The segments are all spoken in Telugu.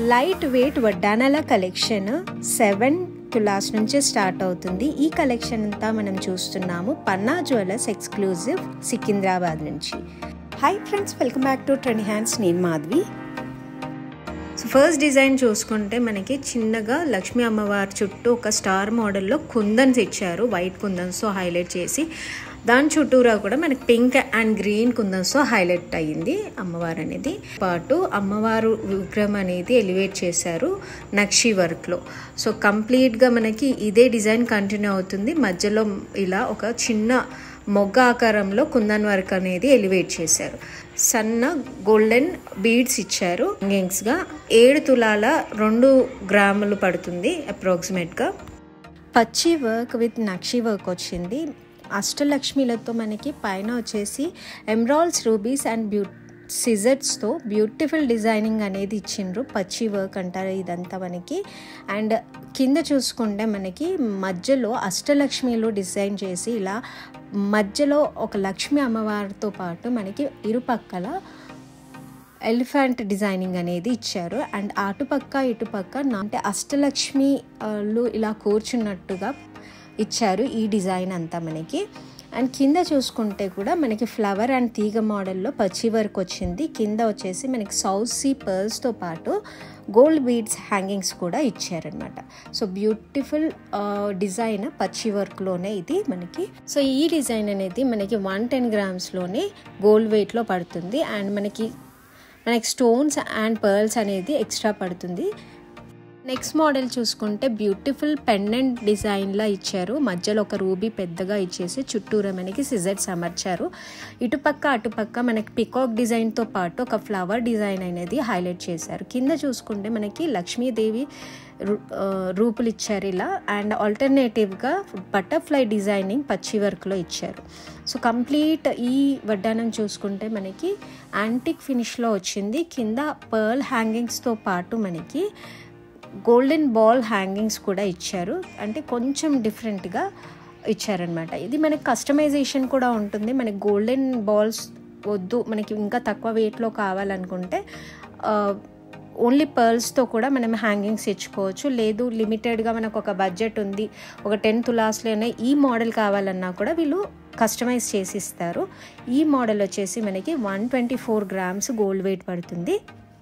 లైట్ వెయిట్ వడ్డానాల కలెక్షన్ సెవెన్ తులాస్ నుంచే స్టార్ట్ అవుతుంది ఈ కలెక్షన్ అంతా మనం చూస్తున్నాము పన్నా జ్యువెలర్స్ ఎక్స్క్లూజివ్ సికింద్రాబాద్ నుంచి hi friends welcome back to trend hands నేను మాధవి సో ఫస్ట్ డిజైన్ చూసుకుంటే మనకి చిన్నగా లక్ష్మీ అమ్మవారి చుట్టూ ఒక స్టార్ మోడల్లో కుందన్స్ ఇచ్చారు వైట్ కుందన్స్తో హైలైట్ చేసి దాని చుట్టూరా కూడా మనకి పింక్ అండ్ గ్రీన్ కుందన్స్తో హైలైట్ అయ్యింది అమ్మవారు అనేది పాటు అమ్మవారు విగ్రహం అనేది ఎలివేట్ చేశారు నక్షి వర్క్లో సో కంప్లీట్గా మనకి ఇదే డిజైన్ కంటిన్యూ అవుతుంది మధ్యలో ఇలా ఒక చిన్న మొగ్గ ఆకారంలో కుందన్ వర్క్ అనేది ఎలివేట్ చేశారు సన్న గోల్డెన్ బీడ్స్ ఇచ్చారు గా ఏడు తులాల రెండు గ్రాములు పడుతుంది అప్రాక్సిమేట్గా పచ్చి వర్క్ విత్ నక్షి వర్క్ వచ్చింది అష్టలక్ష్మిలతో మనకి పైన వచ్చేసి ఎమ్రాల్స్ రూబీస్ అండ్ బ్యూ సిజర్స్తో బ్యూటిఫుల్ డిజైనింగ్ అనేది ఇచ్చిండ్రు పచ్చి వర్క్ అంటారు ఇదంతా మనకి అండ్ కింద చూసుకుంటే మనకి మధ్యలో అష్టలక్ష్మిలో డిజైన్ చేసి ఇలా మధ్యలో ఒక లక్ష్మి అమ్మవారితో పాటు మనకి ఇరుపక్కల ఎలిఫెంట్ డిజైనింగ్ అనేది ఇచ్చారు అండ్ అటుపక్క ఇటుపక్క అంటే అష్టలక్ష్మిలు ఇలా కూర్చున్నట్టుగా ఇచ్చారు ఈ డిజైన్ అంతా మనకి అండ్ కింద చూసుకుంటే కూడా మనకి ఫ్లవర్ అండ్ తీగ మోడల్లో పచ్చి వర్క్ వచ్చింది కింద వచ్చేసి మనకి సౌసీ పర్ల్స్తో పాటు గోల్డ్ బీడ్స్ హ్యాంగింగ్స్ కూడా ఇచ్చారనమాట సో బ్యూటిఫుల్ డిజైన్ పచ్చి వర్క్లోనే ఇది మనకి సో ఈ డిజైన్ అనేది మనకి వన్ టెన్ గ్రామ్స్లోనే గోల్డ్ వెయిట్లో పడుతుంది అండ్ మనకి మనకి స్టోన్స్ అండ్ పర్ల్స్ అనేది ఎక్స్ట్రా పడుతుంది నెక్స్ట్ మోడల్ చూసుకుంటే బ్యూటిఫుల్ పెండెంట్ డిజైన్లా ఇచ్చారు మధ్యలో ఒక రూబీ పెద్దగా ఇచ్చేసి చుట్టూరా మనకి సిజర్స్ అమర్చారు ఇటుపక్క అటుపక్క మనకి పికాక్ డిజైన్తో పాటు ఒక ఫ్లవర్ డిజైన్ అనేది హైలైట్ చేశారు కింద చూసుకుంటే మనకి లక్ష్మీదేవి రూపులు ఇచ్చారు ఇలా అండ్ ఆల్టర్నేటివ్గా బటర్ఫ్లై డిజైనింగ్ పచ్చి వర్క్లో ఇచ్చారు సో కంప్లీట్ ఈ వడ్డానం చూసుకుంటే మనకి యాంటిక్ ఫినిష్లో వచ్చింది కింద పర్ల్ హ్యాంగింగ్స్తో పాటు మనకి గోల్డెన్ బాల్ హ్యాంగింగ్స్ కూడా ఇచ్చారు అంటే కొంచెం డిఫరెంట్గా ఇచ్చారనమాట ఇది మనకి కస్టమైజేషన్ కూడా ఉంటుంది మనకి గోల్డెన్ బాల్స్ వద్దు మనకి ఇంకా తక్కువ వెయిట్లో కావాలనుకుంటే ఓన్లీ పర్ల్స్తో కూడా మనం హ్యాంగింగ్స్ ఇచ్చుకోవచ్చు లేదు లిమిటెడ్గా మనకు ఒక బడ్జెట్ ఉంది ఒక టెన్ తులాస్లోనే ఈ మోడల్ కావాలన్నా కూడా వీళ్ళు కస్టమైజ్ చేసి ఇస్తారు ఈ మోడల్ వచ్చేసి మనకి one twenty four grams gold weight పడుతుంది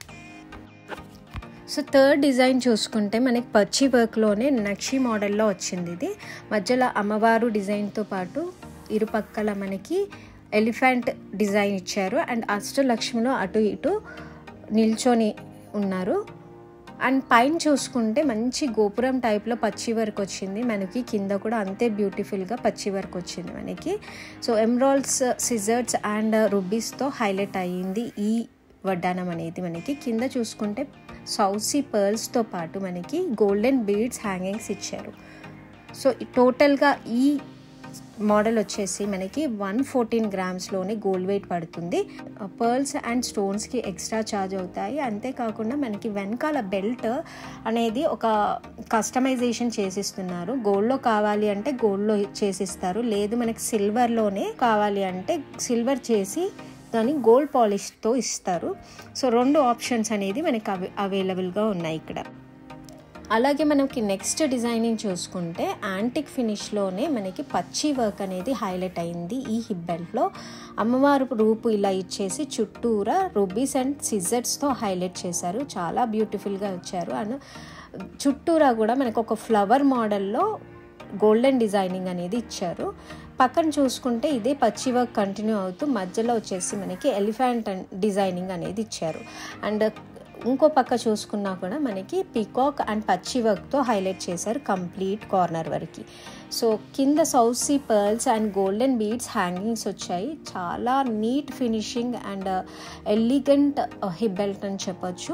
సో థర్డ్ డిజైన్ చూసుకుంటే మనకి పచ్చి వర్క్లోనే నక్షి మోడల్లో వచ్చింది ఇది మధ్యలో అమ్మవారు డిజైన్తో పాటు ఇరుపక్కల మనకి ఎలిఫెంట్ డిజైన్ ఇచ్చారు అండ్ అష్టలక్ష్మిలో అటు ఇటు నిల్చొని ఉన్నారు అండ్ పైన చూసుకుంటే మంచి గోపురం టైప్లో పచ్చి వర్క్ వచ్చింది మనకి కింద కూడా అంతే బ్యూటిఫుల్గా పచ్చి వర్క్ వచ్చింది మనకి సో ఎమ్రాల్స్ సిజర్స్ అండ్ రుబీస్తో హైలైట్ అయ్యింది ఈ వడ్డానం అనేది మనకి కింద చూసుకుంటే సౌసీ పర్ల్స్తో పాటు మనకి గోల్డెన్ బీడ్స్ హ్యాంగింగ్స్ ఇచ్చారు సో టోటల్గా ఈ మోడల్ వచ్చేసి మనకి వన్ ఫోర్టీన్ గ్రామ్స్లోనే గోల్డ్ వెయిట్ పడుతుంది పర్ల్స్ అండ్ స్టోన్స్కి ఎక్స్ట్రా ఛార్జ్ అవుతాయి అంతేకాకుండా మనకి వెనకాల బెల్ట్ అనేది ఒక కస్టమైజేషన్ చేసిస్తున్నారు గోల్డ్లో కావాలి అంటే గోల్డ్లో చేసిస్తారు లేదు మనకి సిల్వర్లోనే కావాలి అంటే సిల్వర్ చేసి దాన్ని గోల్డ్ పాలిష్తో ఇస్తారు సో రెండు ఆప్షన్స్ అనేది మనకి అవై అవైలబుల్గా ఉన్నాయి ఇక్కడ అలాగే మనకి నెక్స్ట్ డిజైనింగ్ చూసుకుంటే యాంటిక్ ఫినిష్లోనే మనకి పచ్చి వర్క్ అనేది హైలైట్ అయింది ఈ హిప్ బెల్ట్లో అమ్మవారు రూపు ఇలా ఇచ్చేసి చుట్టూరా రూబీస్ అండ్ సిజర్స్తో హైలైట్ చేశారు చాలా బ్యూటిఫుల్గా వచ్చారు అండ్ చుట్టూరా కూడా మనకు ఒక ఫ్లవర్ మోడల్లో గోల్డెన్ డిజైనింగ్ అనేది ఇచ్చారు పక్కన చూసుకుంటే ఇదే పచ్చి వర్క్ కంటిన్యూ అవుతూ మధ్యలో వచ్చేసి మనకి ఎలిఫెంట్ డిజైనింగ్ అనేది ఇచ్చారు అండ్ ఇంకో పక్క చూసుకున్నా కూడా మనకి పికాక్ అండ్ పచ్చి వర్క్తో హైలైట్ చేశారు కంప్లీట్ కార్నర్ వరకు సో కింద సౌసీ pearls and golden beads hangings వచ్చాయి చాలా neat finishing and elegant hip belt అని చెప్పొచ్చు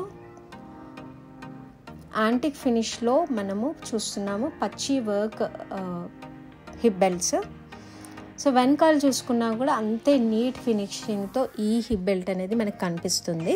యాంటిక్ ఫినిష్లో మనము చూస్తున్నాము పచ్చి వర్క్ హిప్ బెల్ట్స్ సో వెనకాల చూసుకున్నా కూడా అంతే నీట్ ఫినిషింగ్తో ఈ హిప్ బెల్ట్ అనేది మనకు కనిపిస్తుంది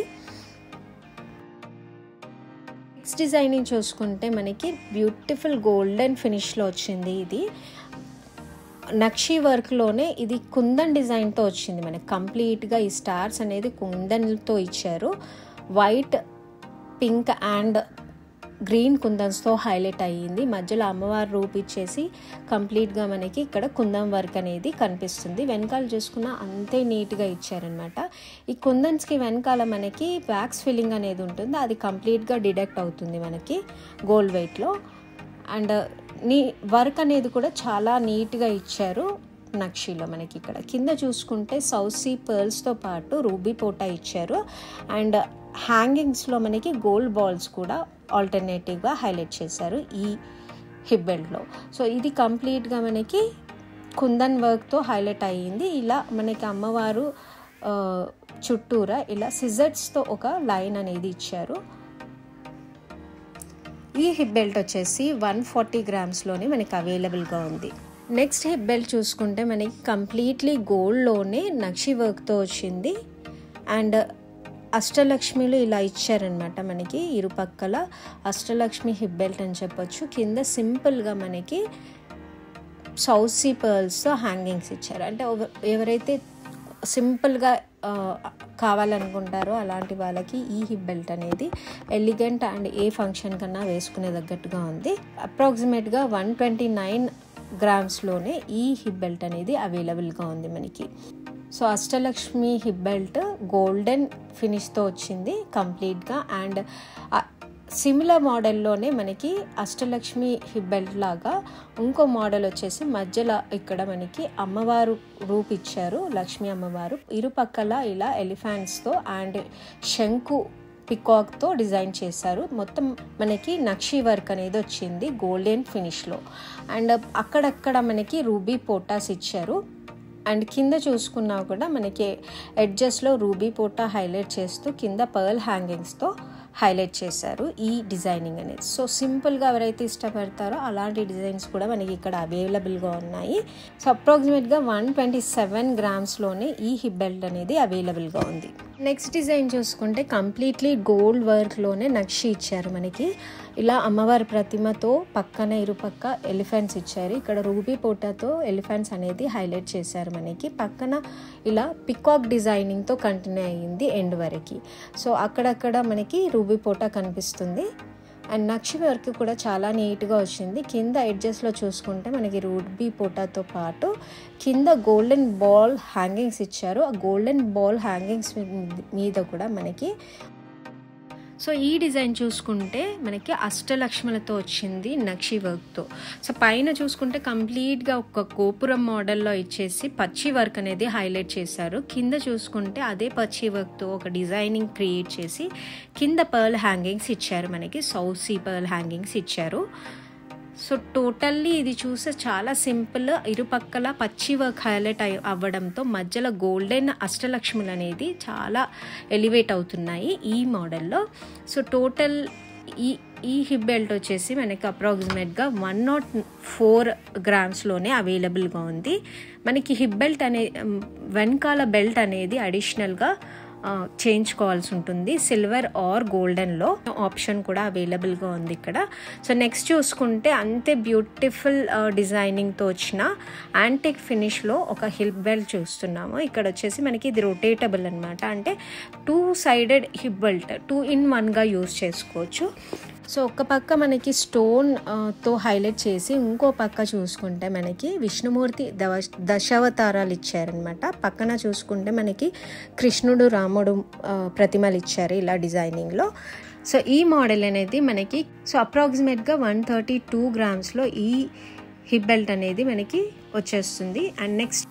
నెక్స్ట్ డిజైనింగ్ చూసుకుంటే మనకి బ్యూటిఫుల్ గోల్డెన్ ఫినిష్లో వచ్చింది ఇది నక్షి వర్క్లోనే ఇది కుందన్ డిజైన్తో వచ్చింది మనకి కంప్లీట్గా ఈ స్టార్స్ అనేది కుందన్తో ఇచ్చారు వైట్ పింక్ అండ్ గ్రీన్ కుందన్స్తో హైలైట్ అయ్యింది మధ్యలో అమ్మవారి రూప్ ఇచ్చేసి కంప్లీట్గా మనకి ఇక్కడ కుందం వర్క్ అనేది కనిపిస్తుంది వెనకాల చూసుకున్న అంతే నీట్గా ఇచ్చారనమాట ఈ కుందన్స్కి వెనకాల మనకి వ్యాక్స్ ఫిల్లింగ్ అనేది ఉంటుంది అది కంప్లీట్గా డిడక్ట్ అవుతుంది మనకి గోల్డ్ వెయిట్లో అండ్ నీ వర్క్ అనేది కూడా చాలా నీట్గా ఇచ్చారు నక్షీలో మనకి ఇక్కడ కింద చూసుకుంటే సౌసీ పర్ల్స్తో పాటు రూబీ పోటా ఇచ్చారు అండ్ హ్యాంగింగ్స్లో మనకి గోల్డ్ బాల్స్ కూడా ఆల్టర్నేటివ్గా హైలైట్ చేశారు ఈ హిప్ బెల్ట్లో సో ఇది కంప్లీట్గా మనకి కుందన్ వర్క్తో హైలైట్ అయ్యింది ఇలా మనకి అమ్మవారు చుట్టూరా ఇలా సిజర్స్తో ఒక లైన్ అనేది ఇచ్చారు ఈ హిప్ బెల్ట్ వచ్చేసి వన్ ఫార్టీ గ్రామ్స్లోనే మనకి అవైలబుల్గా ఉంది నెక్స్ట్ హిప్ బెల్ట్ చూసుకుంటే మనకి కంప్లీట్లీ గోల్డ్లోనే నక్షి వర్క్తో వచ్చింది అండ్ అష్టలక్ష్మిలు ఇలా ఇచ్చారనమాట మనకి ఇరుపక్కల అష్టలక్ష్మి హిప్ బెల్ట్ అని చెప్పొచ్చు కింద సింపుల్గా మనకి సౌసీ పర్ల్స్తో హ్యాంగింగ్స్ ఇచ్చారు అంటే ఎవరైతే సింపుల్గా కావాలనుకుంటారో అలాంటి వాళ్ళకి ఈ హిప్ బెల్ట్ అనేది ఎలిగెంట్ అండ్ ఏ ఫంక్షన్ కన్నా వేసుకునే తగ్గట్టుగా ఉంది అప్రాక్సిమేట్గా వన్ ట్వంటీ నైన్ గ్రామ్స్లోనే ఈ హిప్ బెల్ట్ అనేది అవైలబుల్గా ఉంది మనకి so Ashtalakshmi hip belt golden ఫినిష్తో వచ్చింది కంప్లీట్గా అండ్ సిమిలర్ మోడల్లోనే మనకి అష్టలక్ష్మి హిప్ బెల్ట్ లాగా ఇంకో మోడల్ వచ్చేసి మధ్యలో ఇక్కడ మనకి అమ్మవారు రూప్ ఇచ్చారు లక్ష్మీ అమ్మవారు ఇరుపక్కల ఇలా ఎలిఫెంట్స్తో అండ్ శంకు పికాక్తో డిజైన్ చేశారు మొత్తం మనకి నక్షి వర్క్ అనేది వచ్చింది గోల్డెన్ ఫినిష్లో అండ్ అక్కడక్కడ మనకి రూబీ పోటాస్ ఇచ్చారు అండ్ కింద చూసుకున్నా కూడా మనకి ఎడ్జెస్లో రూబీ పోటా హైలైట్ చేస్తూ కింద పర్ల్ హ్యాంగింగ్స్తో హైలైట్ చేశారు ఈ డిజైనింగ్ అనేది సో సింపుల్గా ఎవరైతే ఇష్టపడతారో అలాంటి డిజైన్స్ కూడా మనకి ఇక్కడ అవైలబుల్గా ఉన్నాయి సో అప్రాక్సిమేట్గా వన్ ట్వంటీ సెవెన్ గ్రామ్స్లోనే ఈ హిప్ బెల్ట్ అనేది అవైలబుల్గా ఉంది నెక్స్ట్ డిజైన్ చూసుకుంటే కంప్లీట్లీ గోల్డ్ వర్క్లోనే నక్షి ఇచ్చారు మనకి ఇలా అమ్మవారి ప్రతిమతో పక్కన ఇరుపక్క ఎలిఫెంట్స్ ఇచ్చారు ఇక్కడ రూబీ పోటాతో ఎలిఫెంట్స్ అనేది హైలైట్ చేశారు మనకి పక్కన ఇలా పికాక్ డిజైనింగ్తో కంటిన్యూ అయ్యింది ఎండ్ వరకు సో అక్కడక్కడ మనకి రూబీ పోటా కనిపిస్తుంది అండ్ నక్షి వర్క్ కూడా చాలా నీట్గా వచ్చింది కింద ఎడ్జెస్లో చూసుకుంటే మనకి రూబీ పోటాతో పాటు కింద గోల్డెన్ బాల్ హ్యాంగింగ్స్ ఇచ్చారు ఆ గోల్డెన్ బాల్ హ్యాంగింగ్స్ మీద కూడా మనకి సో ఈ డిజైన్ చూసుకుంటే మనకి అష్టలక్ష్మలతో వచ్చింది నక్షి వర్క్తో సో పైన చూసుకుంటే కంప్లీట్గా ఒక గోపురం మోడల్లో ఇచ్చేసి పచ్చి వర్క్ అనేది హైలైట్ చేశారు కింద చూసుకుంటే అదే పచ్చి వర్క్తో ఒక డిజైనింగ్ క్రియేట్ చేసి కింద పర్ల్ హ్యాంగింగ్స్ ఇచ్చారు మనకి సౌసీ పర్ల్ హ్యాంగింగ్స్ ఇచ్చారు సో టోటల్లీ ఇది చూస్తే చాలా సింపుల్ ఇరుపక్కల పచ్చి వర్క్ హైలైట్ అవ్వడంతో మధ్యలో గోల్డెన్ అష్టలక్ష్ములు అనేది చాలా ఎలివేట్ అవుతున్నాయి ఈ మోడల్లో సో టోటల్ ఈ ఈ హిప్ బెల్ట్ వచ్చేసి మనకి అప్రాక్సిమేట్గా వన్ నాట్ ఫోర్ గ్రామ్స్లోనే అవైలబుల్గా ఉంది మనకి హిప్ బెల్ట్ అనే వెనకాల బెల్ట్ అనేది అడిషనల్గా చేయించుకోవాల్సి ఉంటుంది సిల్వర్ ఆర్ గోల్డెన్లో ఆప్షన్ కూడా అవైలబుల్గా ఉంది ఇక్కడ సో నెక్స్ట్ చూసుకుంటే అంతే బ్యూటిఫుల్ డిజైనింగ్తో వచ్చిన యాంటిక్ ఫినిష్లో ఒక హిప్ బెల్ట్ చూస్తున్నాము ఇక్కడ వచ్చేసి మనకి ఇది రొటేటబుల్ అనమాట అంటే two sided hip belt two in వన్గా యూస్ చేసుకోవచ్చు సో ఒక పక్క మనకి స్టోన్ తో హైలైట్ చేసి ఇంకో పక్క చూసుకుంటే మనకి విష్ణుమూర్తి దవ దశావతారాలు ఇచ్చారనమాట పక్కన చూసుకుంటే మనకి కృష్ణుడు రాముడు ప్రతిమలు ఇచ్చారు ఇలా డిజైనింగ్లో సో ఈ మోడల్ అనేది మనకి సో అప్రాక్సిమేట్గా వన్ థర్టీ టూ గ్రామ్స్లో ఈ హిప్ బెల్ట్ అనేది మనకి వచ్చేస్తుంది and next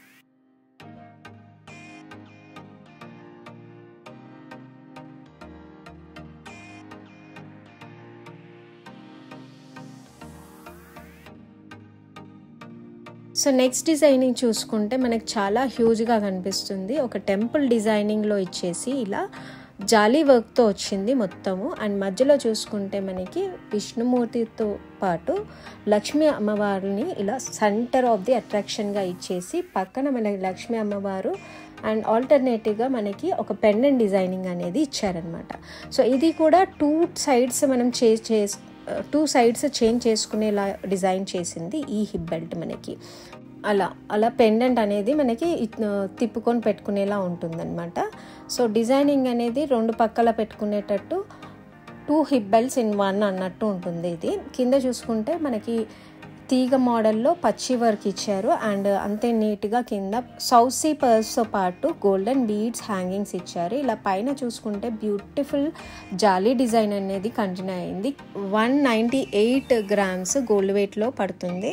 so next designing చూసుకుంటే మనకి చాలా హ్యూజ్గా కనిపిస్తుంది ఒక టెంపుల్ డిజైనింగ్లో ఇచ్చేసి ఇలా జాలీ వర్క్తో వచ్చింది మొత్తము అండ్ మధ్యలో చూసుకుంటే మనకి విష్ణుమూర్తితో పాటు లక్ష్మీ అమ్మవారిని ఇలా సెంటర్ ఆఫ్ ది అట్రాక్షన్గా ఇచ్చేసి పక్కన మనకి లక్ష్మీ అమ్మవారు అండ్ ఆల్టర్నేటివ్గా మనకి ఒక పెండెంట్ డిజైనింగ్ అనేది ఇచ్చారనమాట సో ఇది కూడా టూ సైడ్స్ మనం చే చేసి టూ సైడ్స్ చేంజ్ చేసుకునేలా డిజైన్ చేసింది ఈ హిప్ బెల్ట్ మనకి అలా అలా పెండెంట్ అనేది మనకి తిప్పుకొని పెట్టుకునేలా ఉంటుందన్నమాట సో డిజైనింగ్ అనేది రెండు పక్కల పెట్టుకునేటట్టు two hip belts in one అన్నట్టు ఉంటుంది ఇది కింద చూసుకుంటే మనకి తీగ మోడల్లో పచ్చి వర్క్ ఇచ్చారు అండ్ అంతే నీట్గా కింద సౌసీ పర్స్తో పాటు గోల్డెన్ బీడ్స్ హ్యాంగింగ్స్ ఇచ్చారు ఇలా పైన చూసుకుంటే బ్యూటిఫుల్ జాలీ డిజైన్ అనేది కంటిన్యూ అయింది one ninety eight grams gold వెయిట్లో పడుతుంది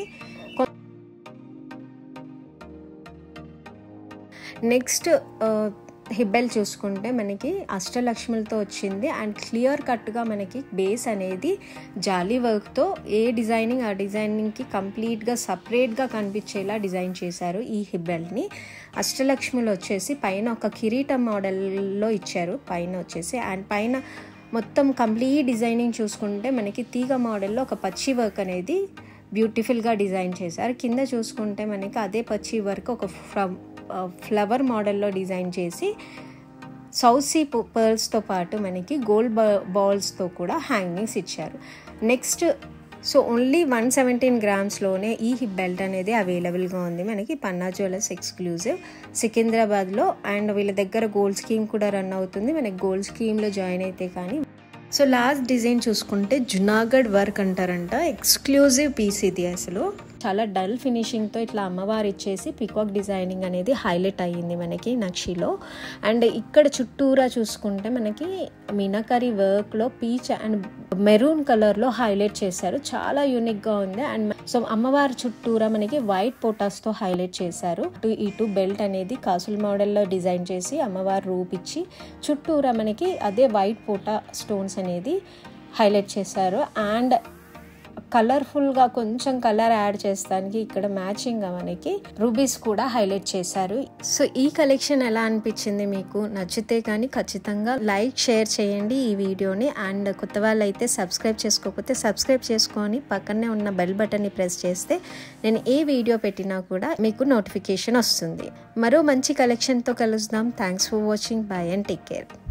నెక్స్ట్ హిబ్బెల్ చూసుకుంటే మనకి అష్టలక్ష్ములతో వచ్చింది అండ్ క్లియర్ కట్గా మనకి బేస్ అనేది జాలీ వర్క్తో ఏ డిజైనింగ్ ఆ డిజైనింగ్కి కంప్లీట్గా సపరేట్గా కనిపించేలా డిజైన్ చేశారు ఈ హిబ్బెల్ని అష్టలక్ష్ములు వచ్చేసి పైన ఒక కిరీటం మోడల్లో ఇచ్చారు పైన వచ్చేసి అండ్ పైన మొత్తం కంప్లీట్ డిజైనింగ్ చూసుకుంటే మనకి తీగ మోడల్లో ఒక పచ్చి వర్క్ అనేది బ్యూటిఫుల్గా డిజైన్ చేశారు కింద చూసుకుంటే మనకి అదే పచ్చి వర్క్ ఒక ఫ్రమ్ ఫ్లవర్ మోడల్లో డిజైన్ చేసి సౌసీ పర్ల్స్తో పాటు మనకి గోల్డ్ బాల్స్తో కూడా హ్యాంగింగ్స్ ఇచ్చారు next so only one seventeen గ్రామ్స్లోనే ఈ హిప్ బెల్ట్ అనేది అవైలబుల్గా ఉంది మనకి పన్నా జ్యువెలర్స్ ఎక్స్క్లూజివ్ సికింద్రాబాద్లో అండ్ వీళ్ళ దగ్గర గోల్డ్ స్కీమ్ కూడా రన్ అవుతుంది మనకి గోల్డ్ స్కీమ్లో జాయిన్ అయితే కానీ సో లాస్ట్ డిజైన్ చూసుకుంటే జునాగఢ్ వర్క్ అంటారంట ఎక్స్క్లూజివ్ పీస్ ఇది అసలు చాలా డల్ ఫినిషింగ్తో ఇట్లా అమ్మవారు ఇచ్చేసి పికాక్ డిజైనింగ్ అనేది హైలైట్ అయ్యింది మనకి నక్షిలో అండ్ ఇక్కడ చుట్టూరా చూసుకుంటే మనకి మీనాకరీ వర్క్లో పీచ్ అండ్ మెరూన్ కలర్లో హైలైట్ చేశారు చాలా యూనిక్గా ఉంది అండ్ సో అమ్మవారి చుట్టూరా మనకి వైట్ పోటాస్తో హైలైట్ చేశారు ఇటు బెల్ట్ అనేది కాసుల మోడల్లో డిజైన్ చేసి అమ్మవారు రూపిచ్చి చుట్టూరా మనకి అదే వైట్ పోటా స్టోన్స్ అనేది హైలైట్ చేశారు అండ్ కలర్ఫుల్గా కొంచెం కలర్ యాడ్ చేస్తానికి ఇక్కడ మ్యాచింగ్గా మనకి రూబీస్ కూడా హైలైట్ చేశారు సో ఈ కలెక్షన్ ఎలా అనిపించింది మీకు నచ్చితే కానీ ఖచ్చితంగా లైక్ షేర్ చేయండి ఈ వీడియోని అండ్ కొత్త వాళ్ళు అయితే సబ్స్క్రైబ్ చేసుకోకపోతే సబ్స్క్రైబ్ చేసుకొని పక్కనే ఉన్న బెల్ బటన్ని ప్రెస్ చేస్తే నేను ఏ వీడియో పెట్టినా కూడా మీకు నోటిఫికేషన్ వస్తుంది మరో మంచి కలెక్షన్తో కలుద్దాం thanks for watching bye and take care